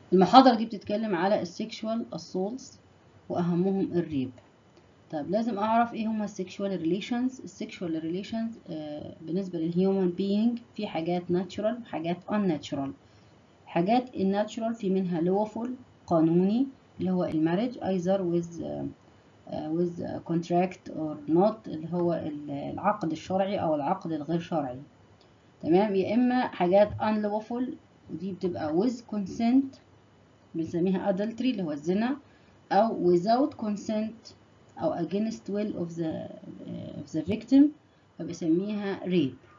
المحاضرة دي بتتكلم على السيكشوال assaults وأهمهم الريب طب لازم أعرف إيه هما السيكشوال ريليشنز السيكشوال ريليشنز بالنسبة للهيومن بينج في حاجات ناتشورال وحاجات unnatural حاجات الناتشورال في منها lawful قانوني اللي هو المارج either with uh, uh, with contract or not اللي هو العقد الشرعي أو العقد الغير شرعي تمام يا إما حاجات unlawful ودي بتبقى with consent بنسميها adultery اللي هو الزنا أو without consent أو against will of the of the victim فبسميها rape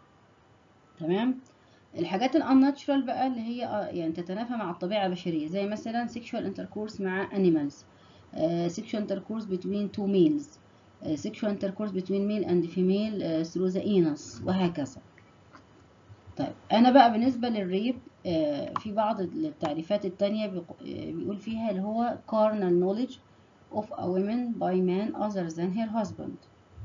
تمام الحاجات ال unnatural بقى اللي هي يعني تتنافى مع الطبيعة البشرية زي مثلا sexual intercourse مع animals uh, sexual intercourse between two males uh, sexual intercourse between male and female uh, through the anus وهكذا طيب أنا بقى بالنسبة للريب في بعض التعريفات التانية بيقول فيها اللي هو carnal knowledge of a woman by man other than her husband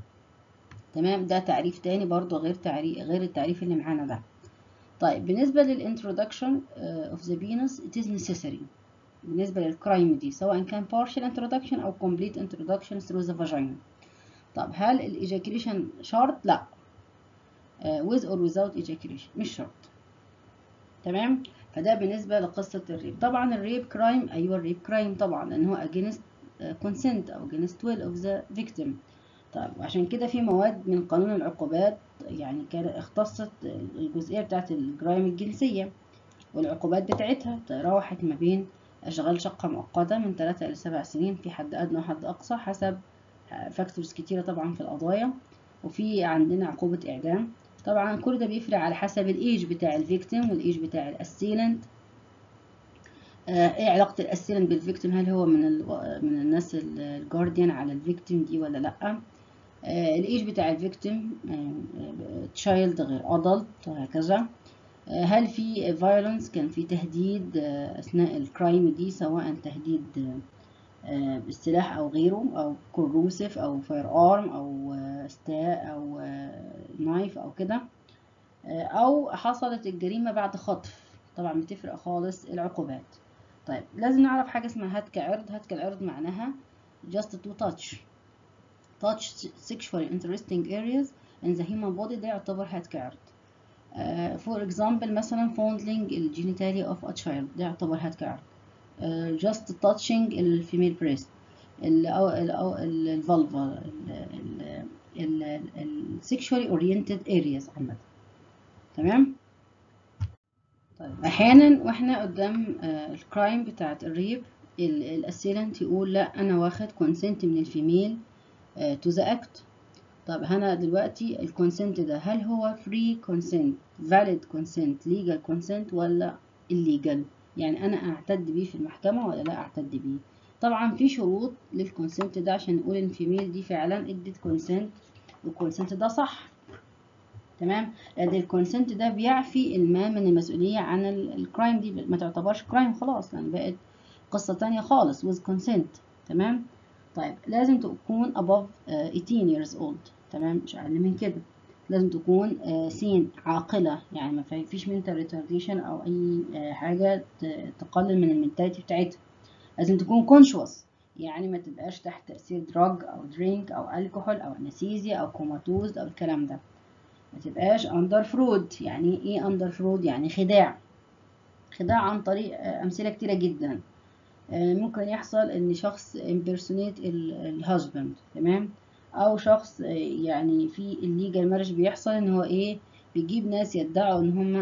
تمام ده تعريف تاني برضو غير تعريف غير التعريف اللي معانا ده طيب بالنسبة للintroduction of the penis it is necessary بالنسبة للكرايم دي سواء كان partial introduction أو complete introduction through the vagina طب هل الإيجاكيليشن شرط؟ لا with or without ejaculation مش شرط تمام فده بالنسبة لقصة الريب طبعا الريب كرايم أيوة الريب كرايم طبعا لأن هو against consent أو against will of the victim طيب عشان كده في مواد من قانون العقوبات يعني كان اختصت الجزئية بتاعت الجرائم الجنسية والعقوبات بتاعتها تراوحت ما بين أشغال شقة مؤقتة من 3 إلى 7 سنين في حد أدنى وحد أقصى حسب فاكتورز كتيرة طبعا في القضايا وفي عندنا عقوبة إعدام طبعا كل ده بيفرق على حسب الايج بتاع الفيكتيم والايج بتاع الاسيلنت آه ايه علاقة الاسيلنت بالفيكتيم هل هو من من الناس الجارديان على الفيكتيم دي ولا لا آه الايج بتاع الفيكتيم تشايلد غير ادلت وهكذا آه هل في فايولنس كان في تهديد اثناء الكرايم دي سواء تهديد بالسلاح او غيره او كروسيف او فاير ارم او ستاء او نايف او كده او حصلت الجريمه بعد خطف طبعا بتفرق خالص العقوبات طيب لازم نعرف حاجه اسمها هتك عرض هتك العرض معناها just to touch touch sexually interesting areas in the human body ده يعتبر هتك عرض uh, for example مثلا fondling الجينيتالي of a child ده يعتبر هتك عرض Uh, just touching الفيميل بريست او او الفالفا السكشوالي اورينتد ارياز عامه تمام طيب احيانا واحنا قدام الكرايم بتاعت الريب الاسيلنت يقول لا انا واخد كونسنت من الفيميل تو ذا اكت طب هنا دلوقتي الكونسنت ده هل هو فري كونسنت فاليد كونسنت ليجال كونسنت ولا illegal يعني انا اعتد بيه في المحكمه ولا لا اعتد بيه طبعا في شروط للكونسنت ده عشان نقول ان الفيميل دي فعلا ادت كونسنت والكونسنت ده صح تمام لان الكونسنت ده بيعفي المال من المسؤوليه عن الكرايم دي ما تعتبرش كرايم خلاص لان يعني بقت قصه تانية خالص with consent تمام طيب لازم تكون above 18 years old تمام مش اقل من كده لازم تكون سين عاقلة يعني ما فيش منتال ريتارديشن أو أي حاجة تقلل من المنتاليتي بتاعتها لازم تكون كونشوس يعني ما تبقاش تحت تأثير دراج أو درينك أو الكحول أو انستيزيا أو كوماتوز أو الكلام ده ما تبقاش أندر فرود يعني إيه أندر فرود يعني خداع خداع عن طريق أمثلة كتيرة جدا ممكن يحصل إن شخص impersonate الهازبند تمام او شخص يعني في الليجال مارج بيحصل ان هو ايه بيجيب ناس يدعوا ان هم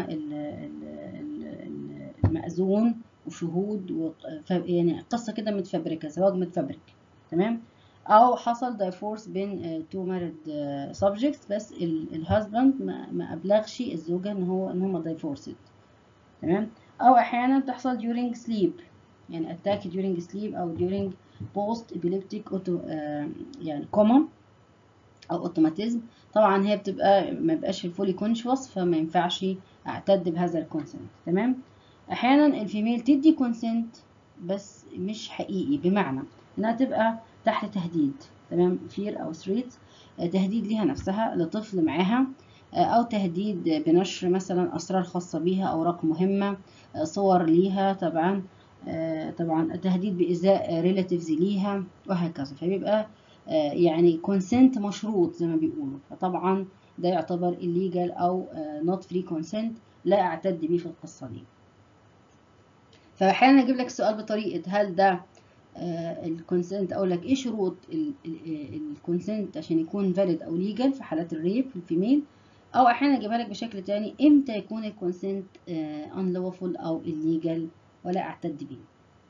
المأذون وشهود و... يعني قصه كده متفبركه زواج متفبرك تمام او حصل دايفورس بين تو مارد سبجكتس بس الهازبند ما, ما ابلغش الزوجه ان هو ان هم دايفورسد تمام او احيانا بتحصل during sleep يعني attack during sleep او during post epileptic auto يعني كوما او اوتوماتيزم طبعا هي بتبقى ما بقاش الفولي كونشوس فما ينفعش اعتد بهذا الكونسنت تمام احيانا الفيميل تدي كونسنت بس مش حقيقي بمعنى انها تبقى تحت تهديد تمام فير او ثريت تهديد ليها نفسها لطفل معاها او تهديد بنشر مثلا اسرار خاصه بيها اوراق مهمه صور ليها طبعا آه، طبعا تهديد بإيذاء ريلاتيفز ليها وهكذا فبيبقى آه، يعني كونسنت مشروط زي ما بيقولوا فطبعا ده يعتبر illegal أو not free consent لا أعتد بيه في القصة دي فأحيانا أجيب لك سؤال بطريقة هل ده الكونسنت أقول لك إيه شروط الكونسنت عشان يكون valid أو legal في حالات الريب في الفيميل أو أحيانا أجيبها لك بشكل تاني إمتى يكون الكونسنت unlawful أو illegal ولا أعتد بيه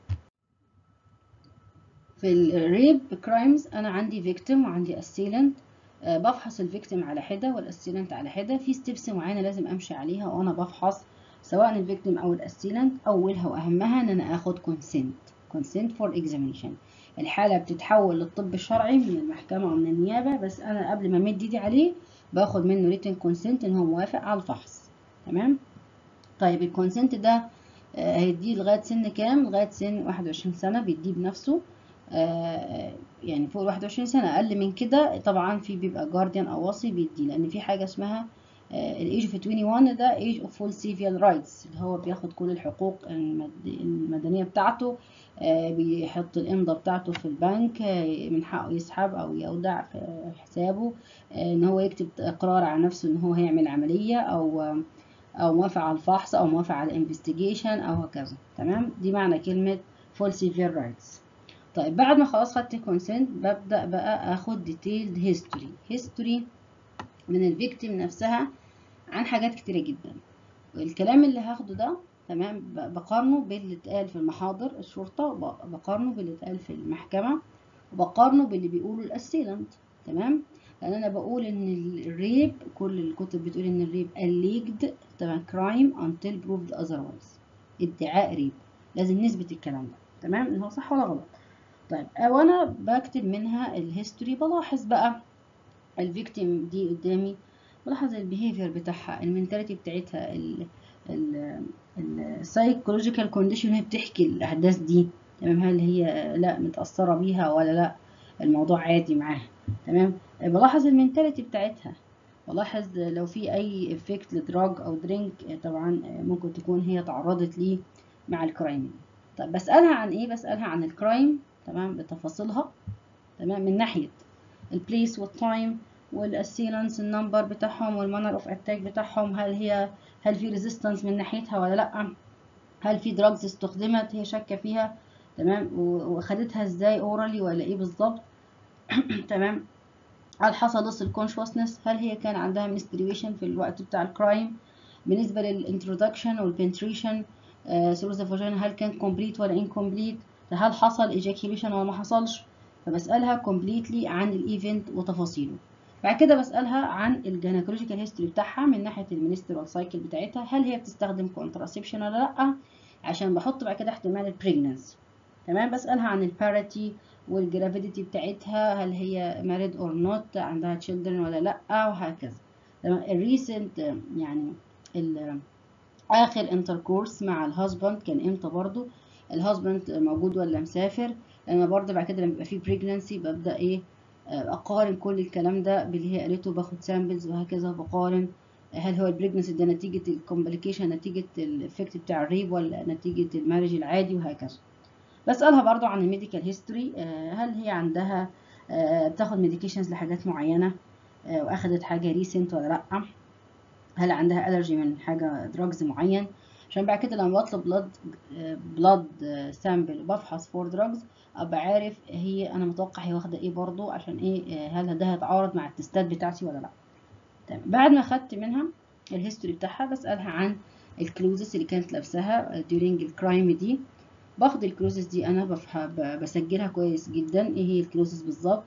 في الريب كرايمز أنا عندي فيكتيم وعندي assailant أه بفحص الفيكتيم على حدة والاسيلنت على حدة في ستيبس معينة لازم أمشي عليها وأنا بفحص سواء الفيكتيم أو الاسيلنت أولها وأهمها إن أنا آخد كونسنت كونسنت فور examination الحالة بتتحول للطب الشرعي من المحكمة أو من النيابة بس أنا قبل ما أمد إيدي عليه باخد منه ريتن كونسنت إن هو موافق على الفحص تمام طيب الكونسنت ده آه هيديه لغاية سن كام لغاية سن 21 سنة بيديه بنفسه آه يعني فوق 21 سنة أقل من كده طبعا في بيبقى جارديان أو وصي بيديه لأن في حاجة اسمها الايج اوف 21 ده ايج اوف فول سيفيال رايتس اللي هو بياخد كل الحقوق المدنية بتاعته آه بيحط الإمضة بتاعته في البنك آه من حقه يسحب أو يودع في حسابه إن هو يكتب إقرار على نفسه إن هو هيعمل عملية أو أو موافق على الفحص أو موافق على الانفستيجيشن أو هكذا تمام دي معنى كلمة فول سيفيال رايتس طيب بعد ما خلاص خدت كونسنت ببدأ بقى اخد ديتيلد هيستوري هيستوري من الفيكتيم نفسها عن حاجات كتيرة جدا والكلام اللي هاخده ده تمام بقارنه باللي اتقال في المحاضر الشرطة بقارنه باللي اتقال في المحكمة وبقارنه باللي بيقوله الاسيلنت تمام لان انا بقول ان الريب كل الكتب بتقول ان الريب alleged تمام crime until proved otherwise ادعاء ريب لازم نثبت الكلام ده تمام ان هو صح ولا غلط طيب وانا بكتب منها الهيستوري بلاحظ بقى الفيكتيم دي قدامي بلاحظ البيهيفير بتاعها المنتاليتي بتاعتها السايكولوجيكال كونديشن هي بتحكي الاحداث دي تمام هل هي لا متاثره بيها ولا لا الموضوع عادي معاها تمام بلاحظ المنتاليتي بتاعتها بلاحظ لو في اي افكت لدراج او درينك طبعا ممكن تكون هي تعرضت ليه مع الكرايم طب بسالها عن ايه بسالها عن الكرايم تمام بتفاصيلها تمام من ناحيه البليس والتايم والاسيلانس النمبر بتاعهم والمانر اوف اتاك بتاعهم هل هي هل في ريزيستنس من ناحيتها ولا لا هل في دراجز استخدمت هي شاكه فيها تمام وخدتها ازاي اورالي ولا ايه بالظبط تمام هل حصل لص الكونشوسنس هل هي كان عندها منستريشن في الوقت بتاع الكرايم بالنسبه للانترودكشن والبنتريشن ثرو ذا فاجينا هل كان كومبليت ولا انكمبليت هل حصل ايجاكيوليشن ولا ما حصلش فبسالها كومبليتلي عن الايفنت وتفاصيله بعد كده بسالها عن الجينيكولوجيكال هيستوري بتاعها من ناحيه المينسترال سايكل بتاعتها هل هي بتستخدم كونتراسبشن ولا لا عشان بحط بعد كده احتمال البريجننسي تمام بسالها عن الباريتي والجرافيديتي بتاعتها هل هي ماريد اور نوت عندها تشيلدرن ولا لا وهكذا تمام الريسنت يعني اخر انتركورس مع الهازبند كان امتى برضو الهازبند موجود ولا مسافر لما برضه بعد كده لما يبقى في بريجننسي ببدا ايه اقارن كل الكلام ده باللي هي قالته باخد سامبلز وهكذا بقارن هل هو البريجننسي ده نتيجه الكومبليكيشن نتيجه الافكت بتاع الريب ولا نتيجه المارج العادي وهكذا بسالها برضو عن الميديكال هيستوري هل هي عندها بتاخد ميديكيشنز لحاجات معينه واخدت حاجه ريسنت ولا لا هل عندها الرجي من حاجه دراجز معين عشان بعد كده لما بطلب بلاد بلاد سامبل وبفحص فور دراجز ابقى عارف هي انا متوقع هي واخده ايه برضو عشان ايه هل ده هيتعارض مع التستات بتاعتي ولا لا تمام بعد ما خدت منها الهيستوري بتاعها بسالها عن الكلوزز اللي كانت لابساها during الكرايم دي باخد الكلوزز دي انا بسجلها كويس جدا ايه هي الكلوزز بالظبط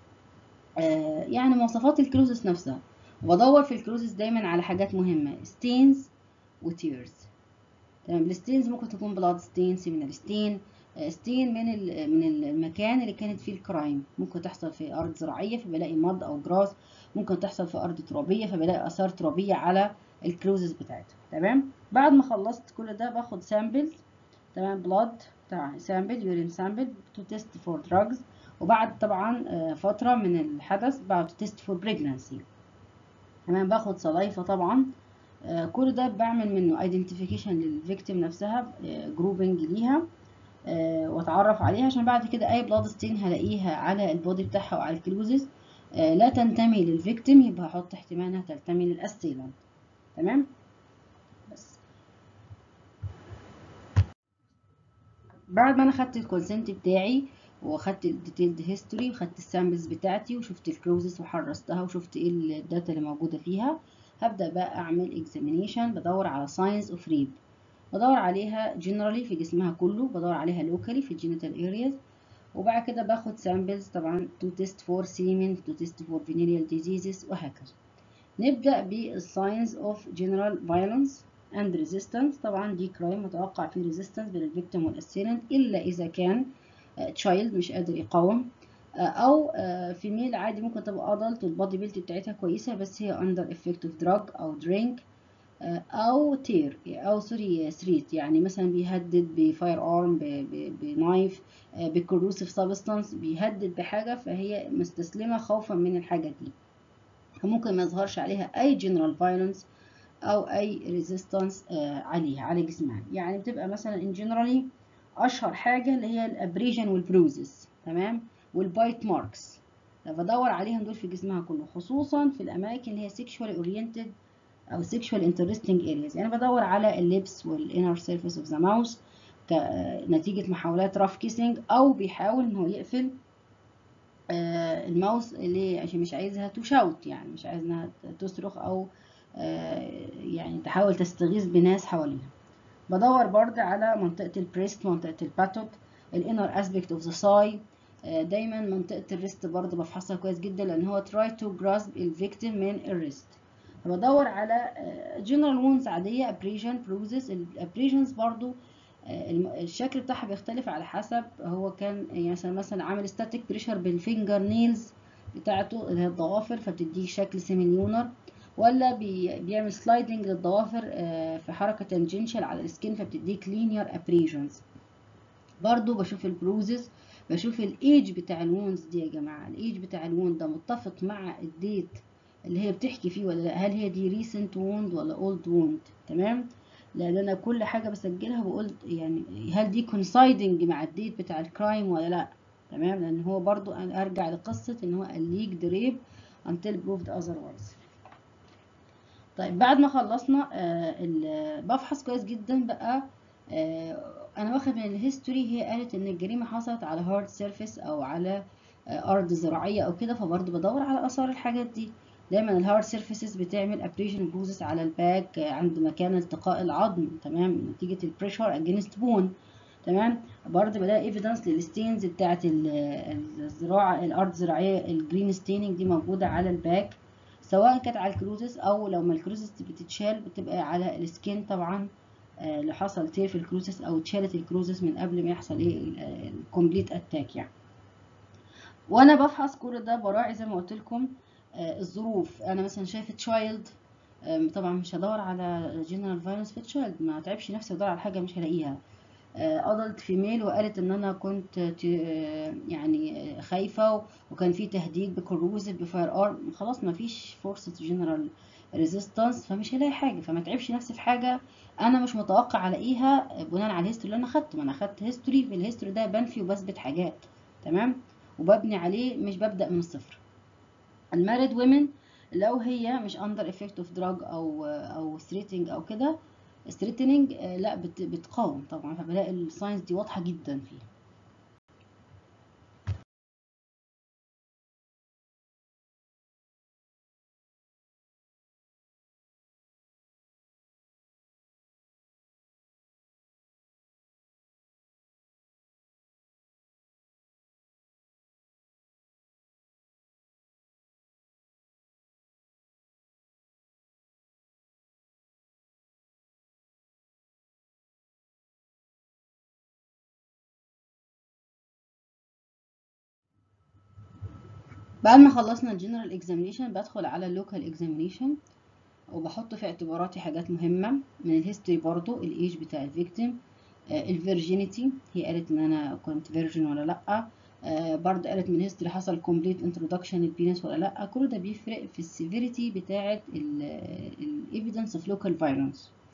آه يعني مواصفات الكلوزز نفسها وبدور في الكلوزز دايما على حاجات مهمه ستينز وتيرز تمام الستينز ممكن تكون بلاد ستين سيمينال ستين ستين من من المكان اللي كانت فيه الكرايم ممكن تحصل في ارض زراعيه فبلاقي مض او جراس ممكن تحصل في ارض ترابيه فبلاقي اثار ترابيه على الكلوزز بتاعتها تمام بعد ما خلصت كل ده باخد سامبلز تمام بلاد طبعا سامبل يورين سامبل تو تيست فور دراجز وبعد طبعا فتره من الحدث بعد تيست فور بريجنانسي تمام باخد صلايفه طبعا كل ده بعمل منه ايدنتيفيكيشن للفيكتيم نفسها جروبنج ليها آه واتعرف عليها عشان بعد كده اي بلاد ستين هلاقيها على البودي بتاعها وعلى الكلوزز آه لا تنتمي للفيكتيم يبقى هحط احتمال انها تنتمي للاسيلانت تمام بس بعد ما انا خدت الكونسنت بتاعي واخدت الديتيلد هيستوري وخدت السامبلز بتاعتي وشفت الكلوزز وحرستها وشفت ايه الداتا اللي موجوده فيها هبدا بقى اعمل اكزامينيشن بدور على ساينز اوف ريب بدور عليها جنرالي في جسمها كله بدور عليها لوكالي في الجينيتال ارياز وبعد كده باخد سامبلز طبعا تو تيست فور سيمن تو تيست فور فينيريال ديزيزز وهكذا نبدا بالساينز اوف جنرال فايولنس اند ريزيستنس طبعا دي كرايم متوقع فيه ريزيستنس بين الفيكتيم والاسيلنت الا اذا كان تشايلد مش قادر يقاوم او فيميل عادي ممكن تبقى ادلت والبادي بيلت بتاعتها كويسه بس هي اندر افكت اوف دراج او درينك او تير او سوري ثريت يعني مثلا بيهدد بفاير ارم بنايف بكروسيف سبستانس بيهدد بحاجه فهي مستسلمه خوفا من الحاجه دي فممكن ما يظهرش عليها اي جنرال فايلنس او اي ريزيستنس عليها على جسمها يعني بتبقى مثلا ان جنرالي اشهر حاجه اللي هي الابريجن والبروزز تمام والبايت ماركس بدور عليهم دول في جسمها كله خصوصا في الاماكن اللي هي سيكشوالي اورينتد او سيكشوال انترستنج ارياز يعني بدور على اللبس والانر سيرفيس اوف ذا ماوس نتيجه محاولات راف كيسنج او بيحاول ان هو يقفل آه الماوس اللي عشان مش عايزها تشاوت يعني مش عايز انها تصرخ او آه يعني تحاول تستغيث بناس حواليها بدور برضه على منطقه البريست منطقه الباتوك الانر اسبكت اوف ذا ساي دايما منطقه الريست برضه بفحصها كويس جدا لان هو تراي تو جراسب الفيكتيم من الريست بدور على جنرال وونز عاديه ابريجن بروزس الابريجنز برضو الشكل بتاعها بيختلف على حسب هو كان يعني مثلا مثلا عامل ستاتيك بريشر بالفينجر نيلز بتاعته اللي هي الضوافر فبتديه شكل سيميليونر ولا بي بيعمل سلايدنج للضوافر في حركه تانجنشال على السكين فبتديك لينير ابريجنز برضو بشوف البروزز بشوف الايج بتاع الوونز دي يا جماعه الايج بتاع الوند ده متفق مع الديت اللي هي بتحكي فيه ولا لا هل هي دي ريسنت ووند ولا اولد ووند تمام لان انا كل حاجه بسجلها بقول يعني هل دي كونسايدنج مع الديت بتاع الكرايم ولا لا تمام لان هو برضو انا ارجع لقصه ان هو الليك دريب until proved otherwise طيب بعد ما خلصنا آه بفحص كويس جدا بقى آه انا واخد من الهيستوري هي قالت ان الجريمه حصلت على هارد سيرفيس او على آه ارض زراعيه او كده فبرضه بدور على اثار الحاجات دي دايما الهارد سيرفيسز بتعمل ابريشن بروزس على الباك عند مكان التقاء العظم تمام نتيجه البريشر اجينست بون تمام برضه بلاقي ايفيدنس للستينز بتاعه الزراعه الارض الزراعيه الجرين ستيننج دي موجوده على الباك سواء كانت على الكروزس او لو ما الكروزس بتتشال بتبقى على السكين طبعا اللي حصل تير في الكروزس او اتشالت الكروزس من قبل ما يحصل ايه الكومبليت اتاك يعني وانا بفحص كل ده براعي زي ما قلت لكم الظروف انا مثلا شايفه تشايلد طبعا مش هدور على جنرال فايلنس في تشايلد ما تعبش نفسي ادور على حاجه مش هلاقيها ادلت فيميل وقالت ان انا كنت يعني خايفه وكان في تهديد بكروزيف بفاير ارم خلاص ما فيش فرصه جنرال ريزيستنس فمش هلاقي حاجه فما تعبش نفسي في حاجه انا مش متوقع الاقيها بناء على الهيستوري اللي انا خدته ما انا خدت هيستوري في الهيستوري ده بنفي وبثبت حاجات تمام وببني عليه مش ببدا من الصفر المارد ويمن لو هي مش اندر افكت اوف دراج او او ثريتنج او كده ثريتنينج لا بت بتقاوم طبعا فبلاقي الساينس دي واضحه جدا فيه بعد ما خلصنا الجنرال اكزامينيشن بدخل على اللوكال اكزامينيشن وبحط في اعتباراتي حاجات مهمه من الهيستوري برضو الايج بتاع الفيكتيم الفيرجينيتي هي قالت ان انا كنت فيرجن ولا لا آه برضو قالت من الهيستوري حصل كومبليت انترودكشن للبينس ولا لا كل ده بيفرق في السيفيريتي بتاعه الايفيدنس اوف لوكال فايلنس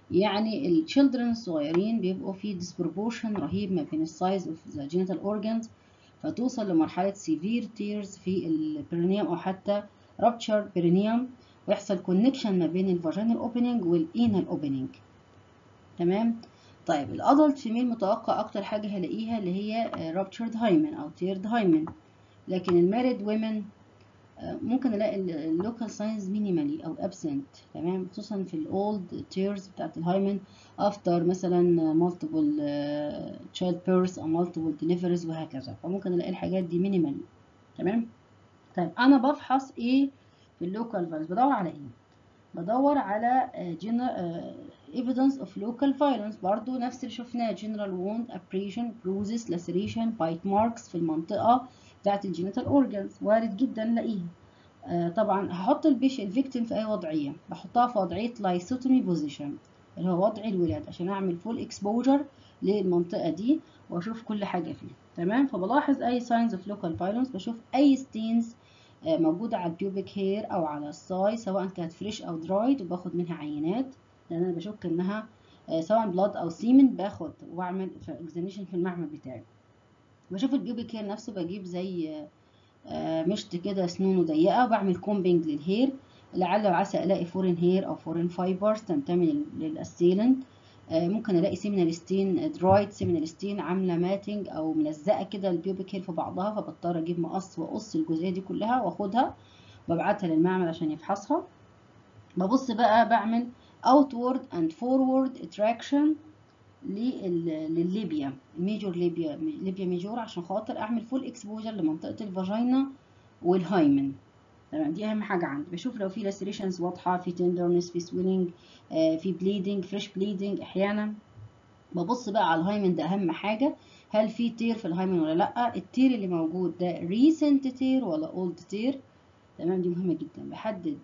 يعني الشيلدرن الصغيرين بيبقوا في disproportion رهيب ما بين السايز اوف ذا genital organs فتوصل لمرحلة severe tears في البرينيوم أو حتى rupture perineum ويحصل connection ما بين الفاجينال opening والانال opening تمام طيب الادلت فيميل متوقع اكتر حاجة هلاقيها اللي هي ruptured hymen او teared hymen لكن المارد women ممكن الاقي اللوكال ساينز مينيمالي او ابسنت تمام خصوصا في الاولد تيرز بتاعت الهايمن افتر مثلا مالتيبل تشايلد بيرث او مالتيبل ديليفريز وهكذا فممكن الاقي الحاجات دي مينيمالي تمام طيب انا بفحص ايه في اللوكال فايلز بدور على ايه بدور على evidence of local violence برضو نفس اللي شفناه general wound abrasion bruises laceration bite marks في المنطقة بتاعت الجينيتال اورجانز وارد جدا نلاقيها آه طبعا هحط البيش الفيكتيم في اي وضعيه بحطها في وضعيه لايسوتومي بوزيشن اللي هو وضع الولاد عشان اعمل فول اكسبوجر للمنطقه دي واشوف كل حاجه فيها تمام فبلاحظ اي ساينز اوف لوكال فايلنس بشوف اي ستينز آه موجوده على البيوبيك هير او على الساي سواء كانت فريش او درايد وباخد منها عينات لان انا بشك انها آه سواء بلاد او سيمن باخد واعمل اكزاميشن في المعمل بتاعي بشوف البيوبيك هير نفسه بجيب زي مشط كده سنونه ضيقه وبعمل كومبينج للهير لعل وعسى الاقي فورين هير او فورين فايبرز تنتمي للاسيلنت ممكن الاقي سيمينال ستين درايد سيمينال ستين عامله ماتنج او ملزقه كده البيوبيك هير في بعضها فبضطر اجيب مقص واقص الجزئيه دي كلها واخدها وابعتها للمعمل عشان يفحصها ببص بقى بعمل outward and forward attraction للليبيا الميجور ليبيا ليبيا ميجور عشان خاطر اعمل فول اكسبوجر لمنطقه الفاجينا والهايمن تمام دي اهم حاجه عندي بشوف لو في لاسريشنز واضحه في تندرنس في سويلنج آه في بليدنج فريش بليدنج احيانا ببص بقى على الهايمن ده اهم حاجه هل في تير في الهايمن ولا لا التير اللي موجود ده ريسنت تير ولا اولد تير تمام دي مهمه جدا بحدد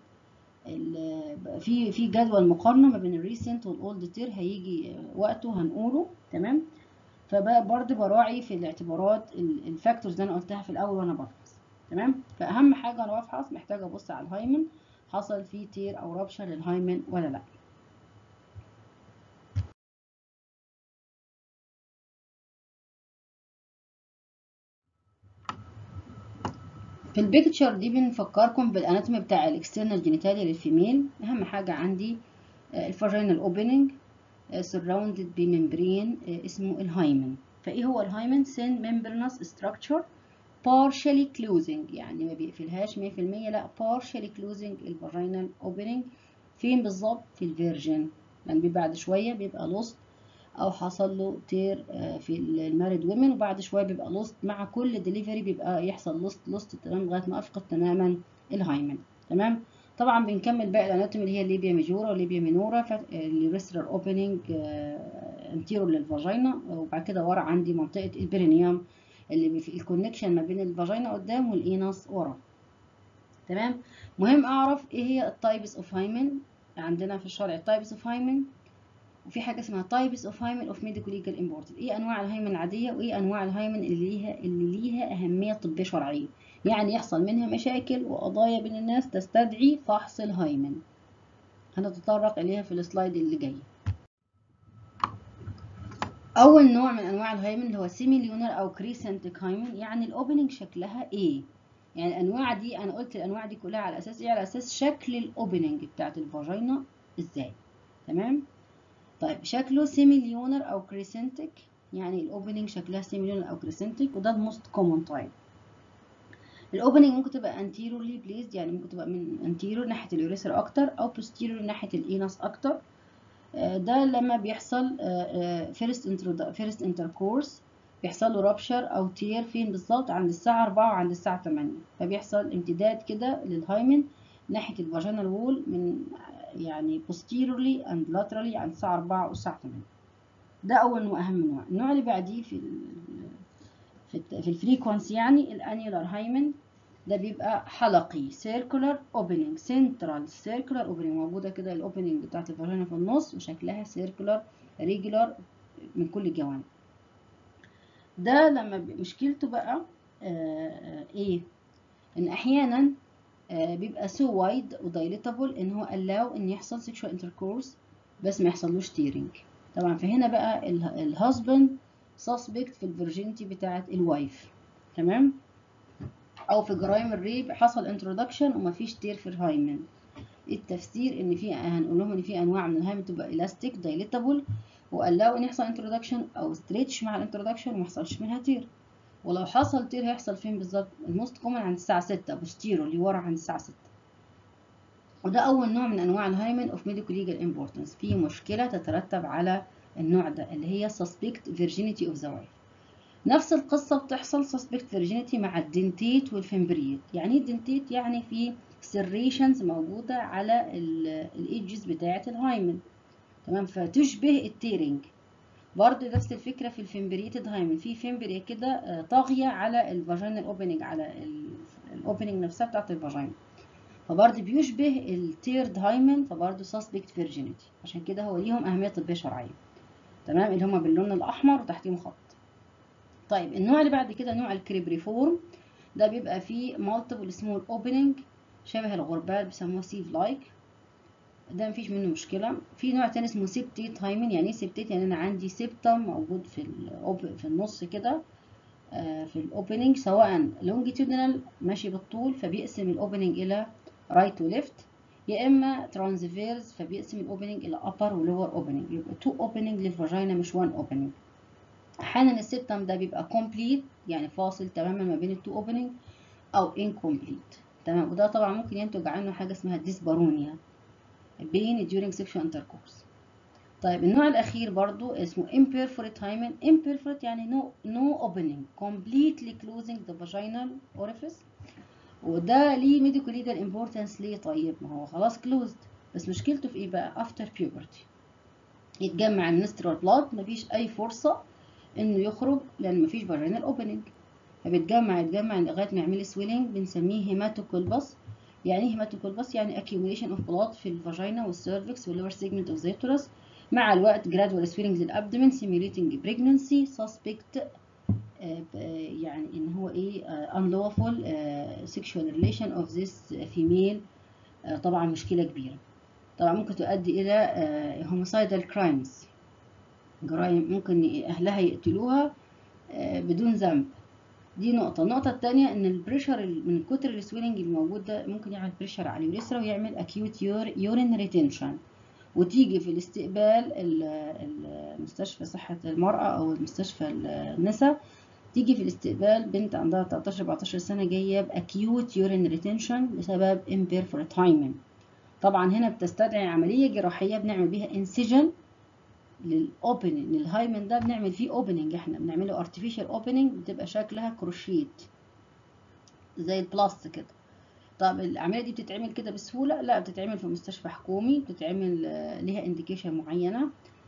في في جدول مقارنه ما بين الريسنت والاولد تير هيجي وقته هنقوله تمام فبرضه براعي في الاعتبارات الفاكتورز اللي انا قلتها في الاول وانا بفحص تمام فاهم حاجه وانا بفحص محتاجه ابص على الهايمن حصل فيه تير او رابشر للهايمن ولا لا في البيكتشر دي بنفكركم بالاناتومي بتاع الاكسترنال جينيتاليا للفيميل اهم حاجه عندي الفاجينال اوبننج سراوندد بممبرين اسمه الهايمن فايه هو الهايمن سين ممبرنس ستراكشر partially closing يعني ما بيقفلهاش 100% لا partially closing الفاجينال اوبننج فين بالظبط في الفيرجن يعني بعد شويه بيبقى لوست او حصل له تير في المارد ويمن وبعد شويه بيبقى لوست مع كل ديليفري بيبقى يحصل لوست لوست تمام لغايه ما افقد تماما الهايمن تمام طبعا بنكمل باقي الاناتومي اللي هي الليبيا ميجورا والليبيا مينورا الريسترال اوبننج انتيرور للفاجينا وبعد كده ورا عندي منطقه البرينيوم اللي في الكونكشن ما بين الفاجينا قدام والانس ورا تمام مهم اعرف ايه هي التايبس اوف هايمن عندنا في الشرع التايبس اوف هايمن وفي حاجه اسمها تايبس اوف هايمن اوف ميديكال ليجال امبورتد ايه انواع الهايمن العاديه وايه انواع الهايمن اللي ليها اللي ليها اهميه طبيه شرعيه يعني يحصل منها مشاكل وقضايا بين الناس تستدعي فحص الهايمن هنتطرق اليها في السلايد اللي جاي اول نوع من انواع الهايمن اللي هو سيميليونر او كريسنتك هايمن يعني الاوبننج شكلها ايه يعني الانواع دي انا قلت الانواع دي كلها على اساس ايه على اساس شكل الاوبننج بتاعت الفاجينا ازاي تمام طيب شكله سيميليونر او كريسنتك يعني الاوبننج شكلها سيميليونر او كريسنتك وده الموست كومن تايب الاوبننج ممكن تبقى انتيرورلي بليزد يعني ممكن تبقى من انتيرور ناحيه اليوريثرا اكتر او بوستيرور ناحيه الانس اكتر ده لما بيحصل فيرست فيرست انتركورس بيحصل له رابشر او تير فين بالظبط عند الساعه 4 وعند الساعه 8 فبيحصل امتداد كده للهايمن ناحيه الفاجينال وول من يعني posteriorly and laterally عند الساعة 4 والساعة 8 ده أول وأهم نوع النوع اللي بعديه في ال في, في الفريكونسي يعني الانيولار هايمن ده بيبقى حلقي circular opening central circular opening موجودة كده الاوبننج بتاعت الفاجينا في النص وشكلها circular regular من كل الجوانب ده لما مشكلته بقى آه ايه ان احيانا بيبقى so wide ودايليتابل ان هو allow ان يحصل sexual intercourse بس ما يحصلوش تيرنج طبعا فهنا بقى الهازبند سسبكت في الفيرجينيتي بتاعه الوايف تمام او في جرائم الريب حصل انترودكشن ومفيش تير في الهايمن التفسير ان في هنقول لهم ان في انواع من الهايمن تبقى الاستيك دايليتابل وقالوا ان يحصل انترودكشن او ستريتش مع الانترودكشن وما يحصلش منها تير ولو حصل تير هيحصل فين بالظبط الموست كومن عند الساعه 6 بوستيرو اللي ورا عند الساعه 6 وده اول نوع من انواع الهايمن اوف ميديكال ليجال امبورتنس في مشكله تترتب على النوع ده اللي هي suspect virginity of the wife نفس القصة بتحصل suspect virginity مع الدنتيت والفمبريت يعني ايه الدنتيت يعني في serrations موجودة على الايدجز بتاعة الهايمن تمام فتشبه التيرنج برضه نفس الفكرة في الفمبريتد هايمن في فمبريا كده طاغية على الفاجينال اوبننج على الاوبننج نفسها بتاعة الفاجينا فبرضه بيشبه التيرد هايمن فبرضه suspect virginity عشان كده هو ليهم أهمية طبية شرعية تمام اللي هما باللون الأحمر وتحتيهم خط طيب النوع اللي بعد كده نوع الكريبريفورم ده بيبقى فيه مالتيبل سمول اوبننج شبه الغربال بيسموه سيف لايك ده مفيش منه مشكله في نوع تاني اسمه سيبتيت هايمن يعني ايه سيبتيت يعني انا عندي سيبتم موجود في في النص كده في الاوبننج سواء لونجيتودينال ماشي بالطول فبيقسم الاوبننج الى رايت وليفت يا اما ترانزفيرز فبيقسم الاوبننج الى upper ولور اوبننج يبقى تو اوبننج للفاجينا مش وان اوبننج احيانا السيبتم ده بيبقى كومبليت يعني فاصل تماما ما بين التو اوبننج او انكومبليت تمام وده طبعا ممكن ينتج عنه حاجه اسمها ديسبارونيا بين during sexual intercourse طيب النوع الاخير برضو اسمه imperforate hymen imperforate يعني no no opening completely closing the vaginal orifice وده ليه medical legal importance ليه طيب ما هو خلاص closed بس مشكلته في ايه بقى after puberty يتجمع المنسترال بلاد مفيش اي فرصه انه يخرج لان مفيش فاجينال اوبننج فبيتجمع يتجمع لغايه ما يعمل سويلنج بنسميه هيماتوكولبس يعني ايه هيماتوكولبس يعني accumulation of blood في الفاجينا والسيرفكس واللور سيجمنت اوف the uterus مع الوقت gradual swelling للابدومين simulating pregnancy suspect يعني ان هو ايه unlawful sexual relation of this female طبعا مشكله كبيره طبعا ممكن تؤدي الى homicidal crimes جرائم ممكن اهلها يقتلوها بدون ذنب دي نقطة النقطة التانية ان البريشر من كتر السويلنج الموجود ده ممكن يعمل بريشر على اليوريثرا ويعمل acute urine retention وتيجي في الاستقبال المستشفى صحة المرأة او المستشفى النساء تيجي في الاستقبال بنت عندها 13 14 سنة جاية بأكيوت يورين ريتنشن بسبب imperforate hymen طبعا هنا بتستدعي عملية جراحية بنعمل بيها انسجن للاوبننج للهايمن ده بنعمل فيه اوبننج احنا بنعمله artificial opening بتبقى شكلها كروشيت زي البلاست كده طب العملية دي بتتعمل كده بسهولة لا بتتعمل في مستشفى حكومي بتتعمل ليها انديكيشن معينة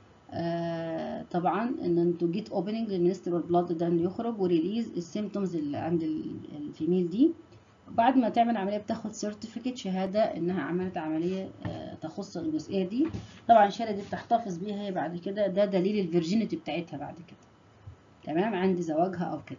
آه طبعا ان انتوا جيت اوبننج للمنسترال بلاد ده انه يخرج وريليز السيمتومز اللي عند الفيميل دي بعد ما تعمل عمليه بتاخد سيرتيفيكت شهاده انها عملت عمليه آه تخص الجزئيه دي طبعا الشهاده دي بتحتفظ بيها هي بعد كده ده دليل الفيرجينيتي بتاعتها بعد كده تمام عند زواجها او كده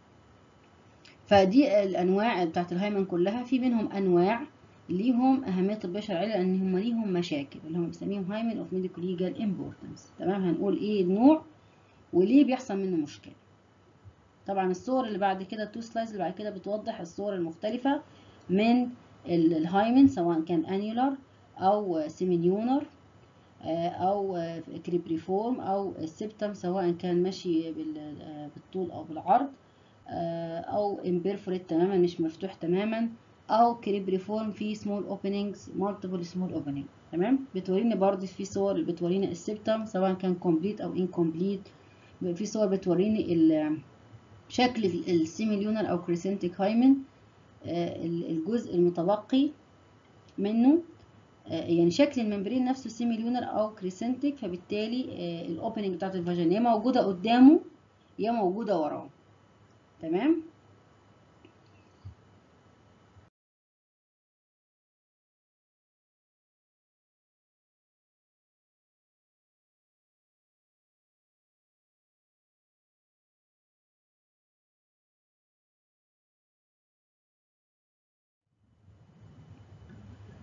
فدي الانواع بتاعت الهايمن كلها في منهم انواع ليهم أهمية طبية شرعية لأن هم ليهم مشاكل اللي هم بنسميهم هايمن اوف ميديكال ليجال امبورتنس تمام هنقول ايه النوع وليه بيحصل منه مشكلة طبعا الصور اللي بعد كده التو سلايدز اللي بعد كده بتوضح الصور المختلفة من الهايمن سواء كان انيولار أو سيمينيونر أو كريبريفورم أو السبتم سواء كان ماشي بالطول أو بالعرض أو امبيرفوريت تماما مش مفتوح تماما او كريبريفورم في سمول اوبننجز مالتيبل سمول اوبننج تمام بتوريني برضه في صور اللي بتوريني السبتم سواء كان كومبليت او انكومبليت في صور بتوريني شكل السيميليونر او كريسنتيك هايمن الجزء المتبقي منه يعني شكل الممبرين نفسه سيميليونر او كريسنتيك فبالتالي الاوبننج بتاعت الفاجينا يا موجوده قدامه يا موجوده وراه تمام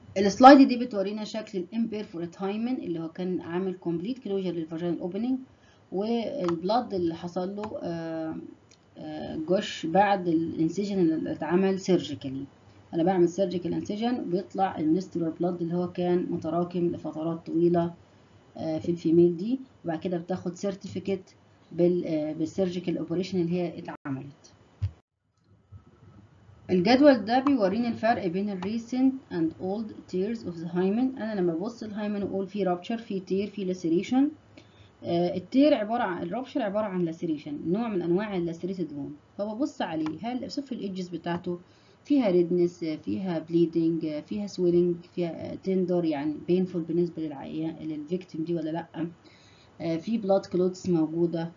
السلايد دي بتورينا شكل الامبيرفورت هايمن اللي هو كان عامل كومبليت كلوجر للفاجينال اوبننج والبلاد اللي حصل له جوش بعد الانسجن اللي اتعمل سيرجيكالي انا بعمل سيرجيكال انسجن بيطلع المنسترال بلاد اللي هو كان متراكم لفترات طويله في الفيميل دي وبعد كده بتاخد سيرتيفيكت بالسيرجيكال اوبريشن اللي هي اتعملت الجدول ده بيوريني الفرق بين الريسنت اند اولد تيرز اوف ذا هايمن انا لما ابص الهايمن واقول في رابتشر في تير في لاسيريشن آه التير عباره عن الرابشر عباره عن لاسيريشن نوع من انواع اللاسيريتد وون فببص عليه هل شوف الايدجز بتاعته فيها ريدنس فيها بليدنج فيها سويلنج فيها تندر يعني بينفول بالنسبه للعيان للفيكتيم دي ولا لا آه في بلاد كلوتس موجوده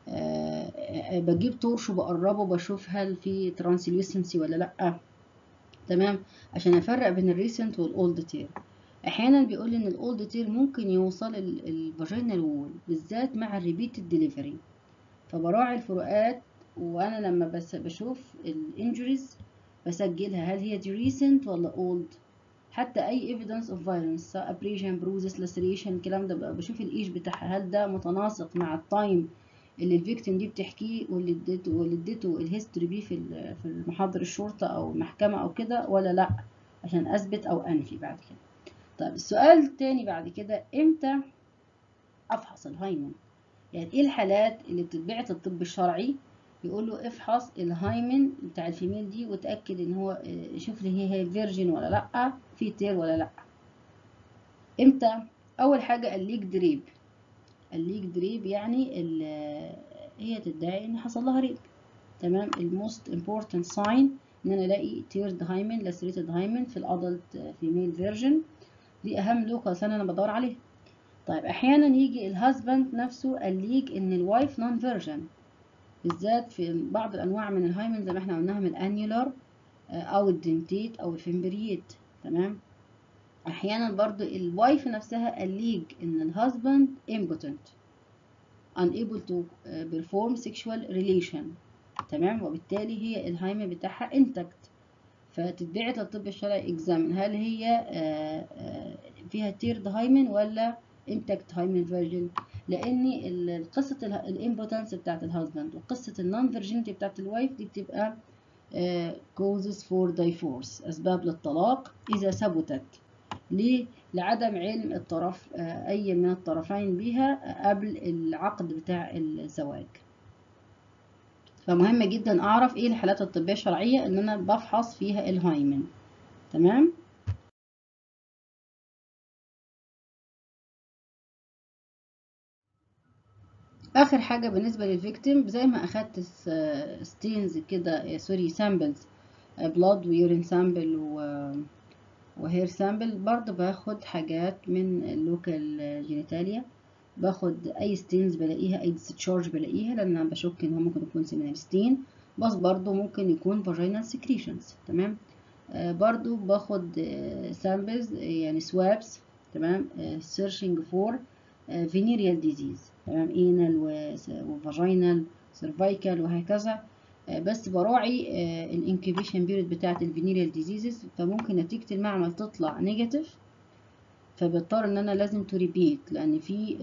أه بجيب طرش وبقربه بشوف هل في ترانسليوسنسي ولا لا تمام عشان افرق بين الريسنت والاولد تير احيانا بيقول لي ان الاولد تير ممكن يوصل الفاجينال وول بالذات مع الريبيتد ديليفري فبراعي الفروقات وانا لما بس بشوف الانجريز بسجلها هل هي دي ريسنت ولا اولد حتى اي ايفيدنس اوف فايلنس سواء ابريشن بروزس لاسريشن الكلام ده بشوف الايج بتاعها هل ده متناسق مع التايم اللي الفيكتيم دي بتحكيه واللي اديته واللي اديته الهيستوري بيه في في محاضر الشرطه او المحكمه او كده ولا لا عشان اثبت او انفي بعد كده طيب السؤال التاني بعد كده امتى افحص الهايمن يعني ايه الحالات اللي بتتبعت الطب الشرعي يقول له افحص الهايمن بتاع الفيميل دي وتاكد ان هو شوف لي هي هي فيرجن ولا لا في تير ولا لا امتى اول حاجه الليك دريب الليك دريب يعني هي تدعي ان حصل لها ريب تمام الموست امبورتنت ساين ان انا الاقي تيرد هايمن لاسريتد هايمن في الادلت فيميل فيرجن دي اهم لوكال انا بدور عليها طيب احيانا يجي الهازبند نفسه الليك ان الوايف نون فيرجن بالذات في بعض الانواع من الهايمن زي ما احنا قلناها من الانيولار او الدنتيت او الفيمبريت تمام احيانا برضو الوايف نفسها الليج ان الهازبند impotent unable to perform sexual relation تمام وبالتالي هي الهايمن بتاعها intact فتتبعت للطب الشرعي اكزامن هل هي فيها تيرد هايمن ولا intact هايمن فيرجن لان قصه الامبوتنس بتاعت الهازبند وقصه النون فيرجينيتي بتاعت الوايف دي بتبقى causes for divorce اسباب للطلاق اذا ثبتت ليه؟ لعدم علم الطرف أي من الطرفين بيها قبل العقد بتاع الزواج فمهم جدا أعرف إيه الحالات الطبية الشرعية إن أنا بفحص فيها الهايمن تمام؟ آخر حاجة بالنسبة للفيكتيم زي ما أخدت ستينز كده سوري سامبلز بلاد ويورين سامبل و وهير سامبل برضه باخد حاجات من اللوكال جينيتاليا باخد اي ستينز بلاقيها اي ديستشارج بلاقيها لان انا بشك ان هو ممكن يكون سيمينال ستين بس برضه ممكن يكون فاجينال سكريشنز تمام آه برضه باخد آه سامبلز يعني سوابس تمام سيرشنج فور فينيريال ديزيز تمام انال وفاجينال سيرفايكال وهكذا بس براعي الانكيبيشن بيريد بتاعه الفينيريال ديزيزز فممكن نتيجه المعمل تطلع نيجاتيف فبضطر ان انا لازم تو ريبيت لان في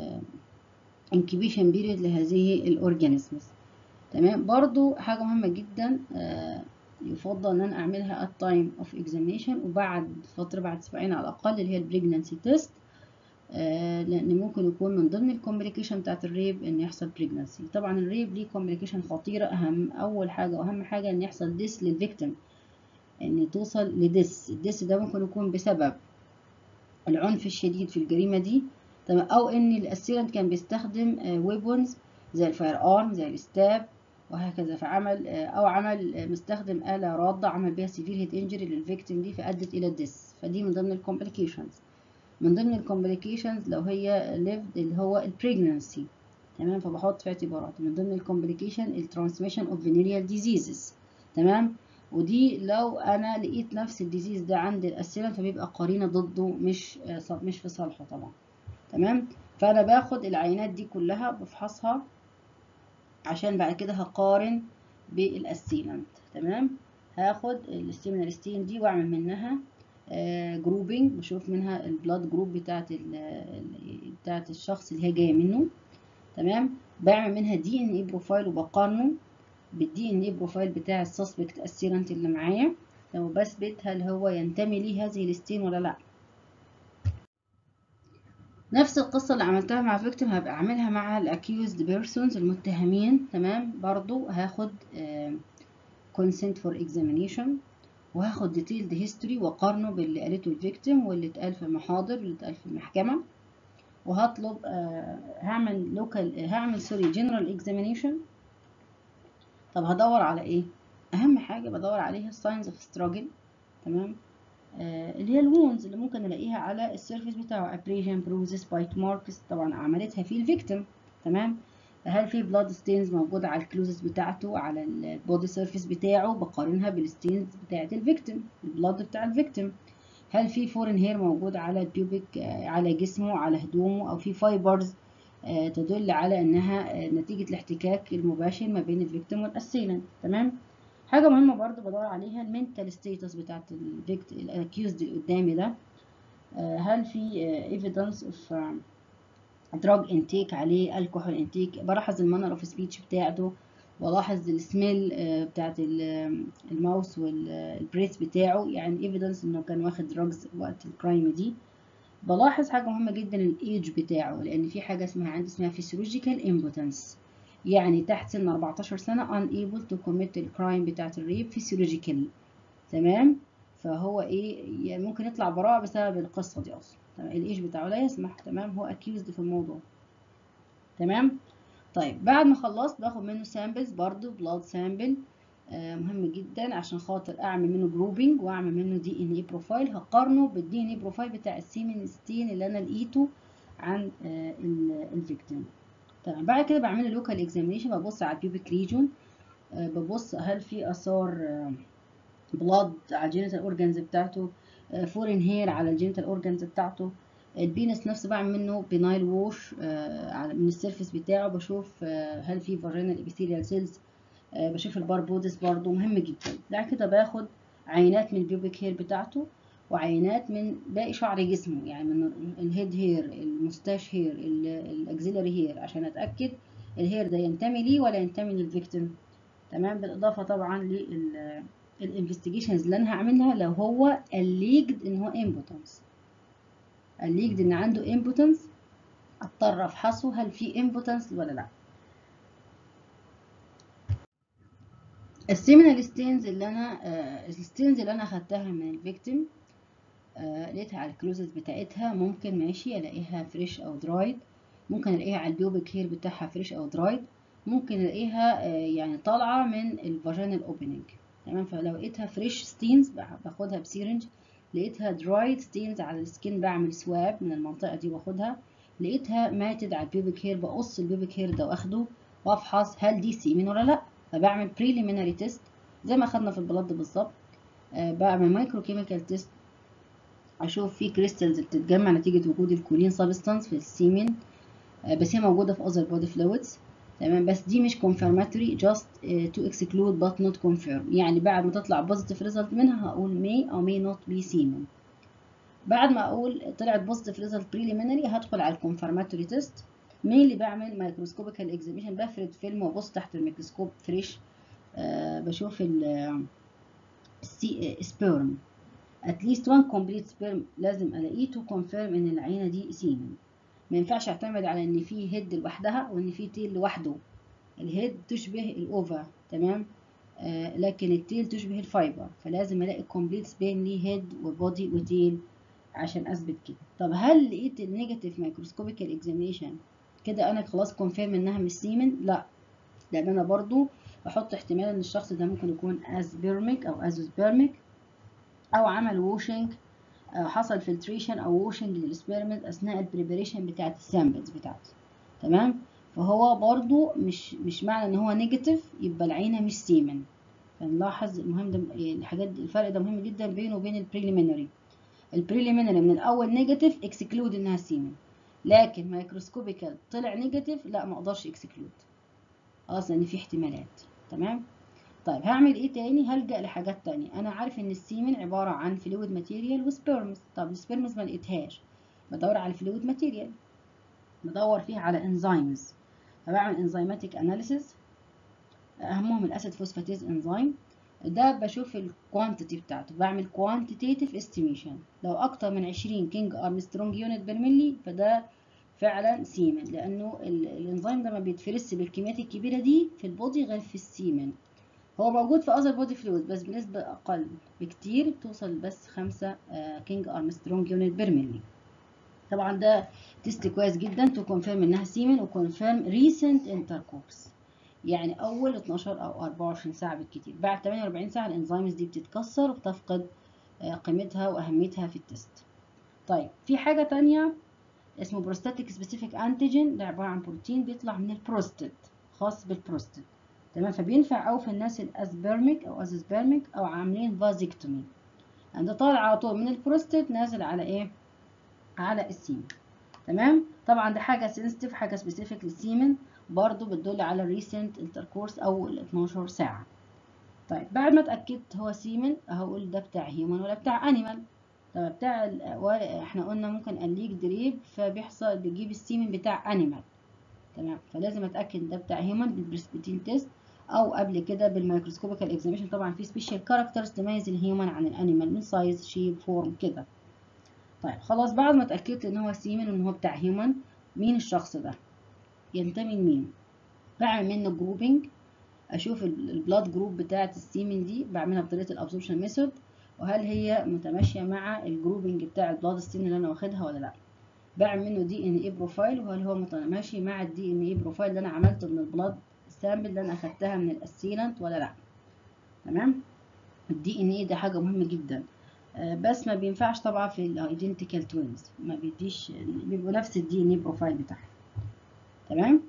انكيبيشن بيريد لهذه الاورجانيزمز تمام برضو حاجه مهمه جدا يفضل ان انا اعملها at time of examination وبعد فتره بعد اسبوعين على الاقل اللي هي البريجنانسي تيست آه لان ممكن يكون من ضمن الكومبليكيشن بتاعت الريب ان يحصل بريجنانسي طبعا الريب ليه كومبليكيشن خطيره اهم اول حاجه واهم حاجه ان يحصل ديس للفيكتيم ان توصل لديس الديس ده ممكن يكون بسبب العنف الشديد في الجريمه دي تمام او ان الاسيرنت كان بيستخدم آه ويبونز زي الفاير ارم زي الستاب وهكذا فعمل آه او عمل مستخدم آلة رادة عمل بيها سيفير هيد انجري للفيكتيم دي فادت الى الديس فدي من ضمن الكومبليكيشنز من ضمن الكومبليكيشنز لو هي lived اللي هو البريجنانسي تمام فبحط في اعتبارات من ضمن الكومبليكيشن الترانسميشن اوف فينيريال ديزيزز تمام ودي لو انا لقيت نفس الديزيز ده عند الاسيرن فبيبقى قرينه ضده مش مش في صالحه طبعا تمام فانا باخد العينات دي كلها بفحصها عشان بعد كده هقارن بالاسيلنت تمام هاخد الستيمنالستين دي واعمل منها جروبنج بشوف منها البلاد جروب بتاعت ال بتاعت الشخص اللي هي جايه منه تمام بعمل منها دي ان اي بروفايل وبقارنه بالدي ان اي بروفايل بتاع السسبكت اسيرنت اللي معايا وبثبت هل هو ينتمي ليه هذه الستين ولا لا نفس القصة اللي عملتها مع فيكتيم هبقى اعملها مع الاكيوزد بيرسونز المتهمين تمام برضو هاخد consent for examination وهاخد detailed history واقارنه باللي قالته الفيكتيم واللي اتقال في المحاضر واللي اتقال في المحكمة وهطلب آه هعمل لوكال هعمل سوري جنرال اكزامينيشن طب هدور على ايه اهم حاجه بدور عليها الساينز اوف ستراجل تمام آه اللي هي الوونز اللي ممكن الاقيها على السيرفيس بتاعه ابريجن بروزس بايت ماركس طبعا عملتها في الفيكتيم تمام هل في بلاد ستينز موجوده على الكلوزس بتاعته على البودي سيرفيس بتاعه بقارنها بالستينز بتاعه الفيكتيم البلاد بتاع الفيكتيم هل في فورين هير موجود على البيوبك على جسمه على هدومه او في فايبرز تدل على انها نتيجة الاحتكاك المباشر ما بين الفيكتيم والاسيلنت تمام حاجة مهمة برضو بدور عليها المنتال ستيتس بتاعت الاكيوزد اللي قدامي ده هل في ايفيدنس اوف دراج انتيك عليه الكحول انتيك بلاحظ المانر اوف سبيتش بتاعته والاحظ السميل بتاعت الماوس والبريس بتاعه يعني ايفيدنس انه كان واخد دراجز وقت الكرايم دي بلاحظ حاجه مهمه جدا الايج بتاعه لان في حاجه اسمها عندي اسمها فيسيولوجيكال امبوتنس يعني تحت سن 14 سنه unable to commit الكرايم بتاعت الريب فيسيولوجيكالي تمام فهو ايه يعني ممكن يطلع براءه بسبب القصه دي اصلا تمام الايج بتاعه لا يسمح تمام هو accused في الموضوع تمام طيب بعد ما خلصت باخد منه سامبلز برضو بلاد سامبل آه مهم جدا عشان خاطر اعمل منه جروبنج واعمل منه دي ان اي بروفايل هقارنه بالدي ان اي بروفايل بتاع السيمن ستين اللي انا لقيته عن آه الفيكتيم تمام بعد كده بعمل له لوكال اكزامينشن ببص على البيوبيك ريجون آه ببص هل في اثار بلاد على الجينيتال اورجانز بتاعته فورين هير على الجينيتال اورجانز بتاعته البينس نفسه بعمل منه بينايل ووش آه من السيرفيس بتاعه بشوف آه هل في فاجينال ابيثيليال سيلز آه بشوف البار بودس برضو مهم جدا بعد كده باخد عينات من البيوبيك هير بتاعته وعينات من باقي شعر جسمه يعني من الهيد هير المستاش هير الاكزيلري هير عشان اتاكد الهير ده ينتمي ليه ولا ينتمي للفيكتيم تمام بالاضافه طبعا للانفستيجيشنز اللي انا هعملها لو هو الليجد ان هو امبوتنس الليجد ان عنده امبوتنس اضطر افحصه هل في امبوتنس ولا لا السيمينال ستينز اللي انا آه الستينز اللي انا اخدتها من الفيكتيم آه لقيتها على الكلوزز بتاعتها ممكن ماشي الاقيها فريش او درايد ممكن الاقيها على البيوبك هير بتاعها فريش او درايد ممكن الاقيها آه يعني طالعه من الفاجينال اوبننج تمام فلو لقيتها فريش ستينز باخدها بسيرنج لقيتها درايد ستينز على السكين بعمل سواب من المنطقه دي واخدها لقيتها ماتد على البيوبك هير بقص البيوبك هير ده واخده وافحص هل دي سيمين ولا لا فبعمل بريليمينري تيست زي ما خدنا في البلد بالظبط آه بعمل مايكرو كيميكال تيست اشوف في كريستالز بتتجمع نتيجه وجود الكولين سبستانس في السيمين آه بس هي موجوده في اذر بودي فلويدز تمام بس دي مش confirmatory just uh, to exclude but not confirm يعني بعد ما تطلع positive result منها هقول may أو may not be semen بعد ما أقول طلعت positive result preliminary هدخل على الconfirmatory test mainly بعمل microscopical examination بفرد فيلم وابص تحت الميكروسكوب فريش آه بشوف ال sperm at least one complete sperm لازم ألاقيه to confirm إن العينة دي semen ما ينفعش اعتمد على ان في هيد لوحدها وان في تيل لوحده الهيد تشبه الاوفا تمام آه لكن التيل تشبه الفايبر فلازم الاقي كومبليت سبين ليه هيد وبودي وتيل عشان اثبت كده طب هل لقيت النيجاتيف مايكروسكوبيكال اكزامينيشن كده انا خلاص كونفيرم انها مش سيمن لا لان انا برضو بحط احتمال ان الشخص ده ممكن يكون اسبيرميك او ازوسبيرميك او عمل ووشنج حصل فلتريشن او ووشنج للسبيرمز اثناء البريبريشن بتاعت السامبلز بتاعتي تمام فهو برضو مش مش معنى ان هو نيجاتيف يبقى العينه مش سيمن فنلاحظ المهم ده الحاجات دي الفرق ده مهم جدا بينه وبين البريليمينري البريليمينري من الاول نيجاتيف اكسكلود انها سيمن لكن مايكروسكوبيكال طلع نيجاتيف لا ما اقدرش اكسكلود خلاص لان في احتمالات تمام طيب هعمل ايه تاني هلجأ لحاجات تانية انا عارف ان السيمن عبارة عن فلويد ماتيريال وسبيرمز طب السبيرمز ما لقيتهاش بدور على الفلويد ماتيريال بدور فيها على انزيمز فبعمل انزيماتيك اناليسيس اهمهم الاسيد فوسفاتيز انزيم ده بشوف الكوانتيتي بتاعته بعمل كوانتيتيف استيميشن لو اكتر من 20 كينج ارمسترونج يونت بالملي فده فعلا سيمن لانه الانزيم ده ما بيتفرس بالكميات الكبيره دي في البودي غير في السيمن هو موجود في اذر بودي فلويد بس بنسبه اقل بكتير بتوصل بس 5 كينج ارمسترونج يونت بالملي طبعا ده تيست كويس جدا تو كونفيرم انها سيمن وكونفيرم ريسنت انتركورس يعني اول 12 او 24 ساعه بالكتير بعد 48 ساعه الانزيمز دي بتتكسر وبتفقد قيمتها واهميتها في التست طيب في حاجه تانية اسمه بروستاتيك سبيسيفيك انتيجين ده عباره عن بروتين بيطلع من البروستات خاص بالبروستات تمام فبينفع أوي في الناس الاسبرميك او ازسبرميك او عاملين فازيكتومي يعني ده طالع على طول من البروستات نازل على ايه على السيمن تمام طبعا ده حاجه سنسيتيف حاجه سبيسيفيك للسيمن برضو بتدل على الريسنت انتركورس او ال 12 ساعه طيب بعد ما اتاكدت هو سيمن هقول ده بتاع هيومن ولا بتاع انيمال طب بتاع احنا قلنا ممكن اليك دريب فبيحصل بيجيب السيمن بتاع انيمال تمام فلازم اتاكد ده بتاع هيومن بالبرسبتين تيست او قبل كده بالميكروسكوبيكال اكزاميشن طبعا في سبيشال كاركترز تميز الهيومن عن الانيمال من سايز شيب فورم كده طيب خلاص بعد ما اتاكدت ان هو سيمن وان هو بتاع هيومن مين الشخص ده ينتمي لمين بعمل منه جروبنج اشوف البلاد جروب بتاعه السيمن دي بعملها بطريقه الابسوربشن ميثود وهل هي متماشيه مع الجروبنج بتاع البلاد ستين اللي انا واخدها ولا لا بعمل منه دي ان اي بروفايل وهل هو متماشي مع الدي ان اي بروفايل اللي انا عملته من البلاد سامبل اللي انا اخدتها من الاسيلنت ولا لا تمام الدي ان اي ده حاجه مهمه جدا بس ما بينفعش طبعا في الايدنتيكال توينز ما بيديش بيبقوا نفس الدي ان اي بروفايل بتاعهم تمام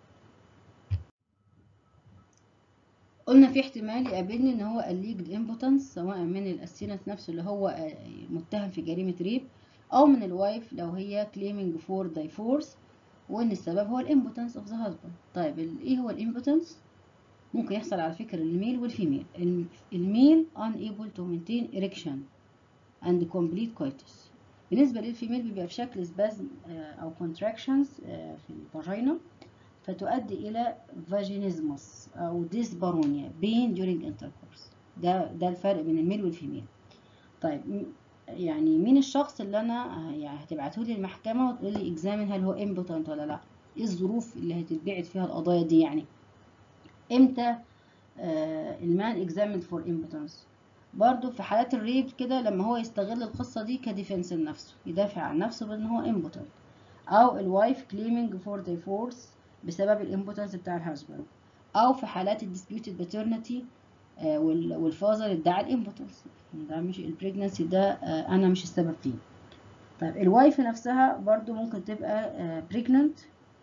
قلنا في احتمال يقابلني ان هو الليجد امبوتنس سواء من الاسيلنت نفسه اللي هو متهم في جريمه ريب او من الوايف لو هي claiming for divorce وان السبب هو الامبوتنس اوف ذا هازبند طيب ايه هو الامبوتنس ممكن يحصل على فكره للميل والفيميل الميل unable to maintain erection and complete coitus بالنسبه للفيميل بيبقى في شكل سبازم او contractions في الفاجينا فتؤدي الى فاجينيزموس او ديسبارونيا بين during intercourse ده ده الفرق بين الميل والفيميل طيب يعني مين الشخص اللي انا يعني هتبعته لي المحكمه وتقول لي اكزامن هل هو امبوتنت ولا لا ايه الظروف اللي هتتبعت فيها القضايا دي يعني امتى آه المان اكزامن فور امبوتنس برضو في حالات الريب كده لما هو يستغل القصه دي كديفنس لنفسه يدافع عن نفسه بان هو امبوتنت او الوايف كليمينج فور ديفورس بسبب الامبوتنس بتاع الهازبند او في حالات الديسبيوتد باترنتي والفازر ادعى الامبوتنس ده مش البريجنسي ده انا مش السبب فيه طيب الوايف نفسها برضو ممكن تبقى بريجننت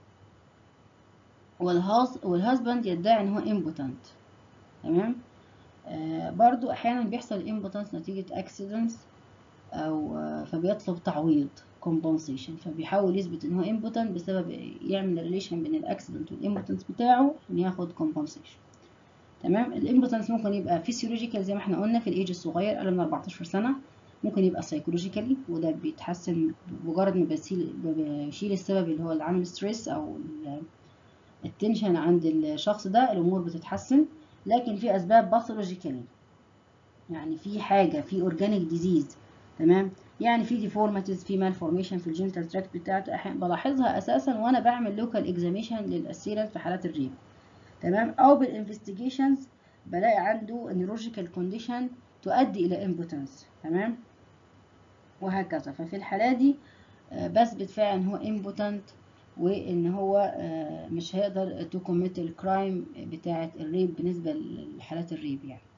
والهازبند يدعي ان هو امبوتنت تمام آه برضو احيانا بيحصل امبوتنس نتيجه اكسيدنتس او آه فبيطلب تعويض compensation فبيحاول يثبت ان هو امبوتنت بسبب يعمل ريليشن بين الاكسيدنت والامبوتنس بتاعه عشان ياخد compensation تمام الامبوتنس ممكن يبقى فيسيولوجيكال زي ما احنا قلنا في الايج الصغير اقل من 14 سنه ممكن يبقى سايكولوجيكالي وده بيتحسن بمجرد ما بيشيل السبب اللي هو اللي عامل ستريس او التنشن عند الشخص ده الامور بتتحسن لكن في اسباب باثولوجيكالي يعني في حاجه في اورجانيك ديزيز تمام يعني في ديفورماتيز في مالفورميشن في الجينيتال تراكت بتاعته احيانا بلاحظها اساسا وانا بعمل لوكال اكزاميشن للاسيلنت في حالات الريب تمام او بالانفستيجيشنز بلاقي عنده نيورولوجيكال كونديشن تؤدي الى امبوتنس تمام وهكذا ففي الحالة دي بثبت فعلا ان هو امبوتنت وان هو مش هيقدر تو كوميت الكرايم بتاعه الريب بالنسبه لحالات الريب يعني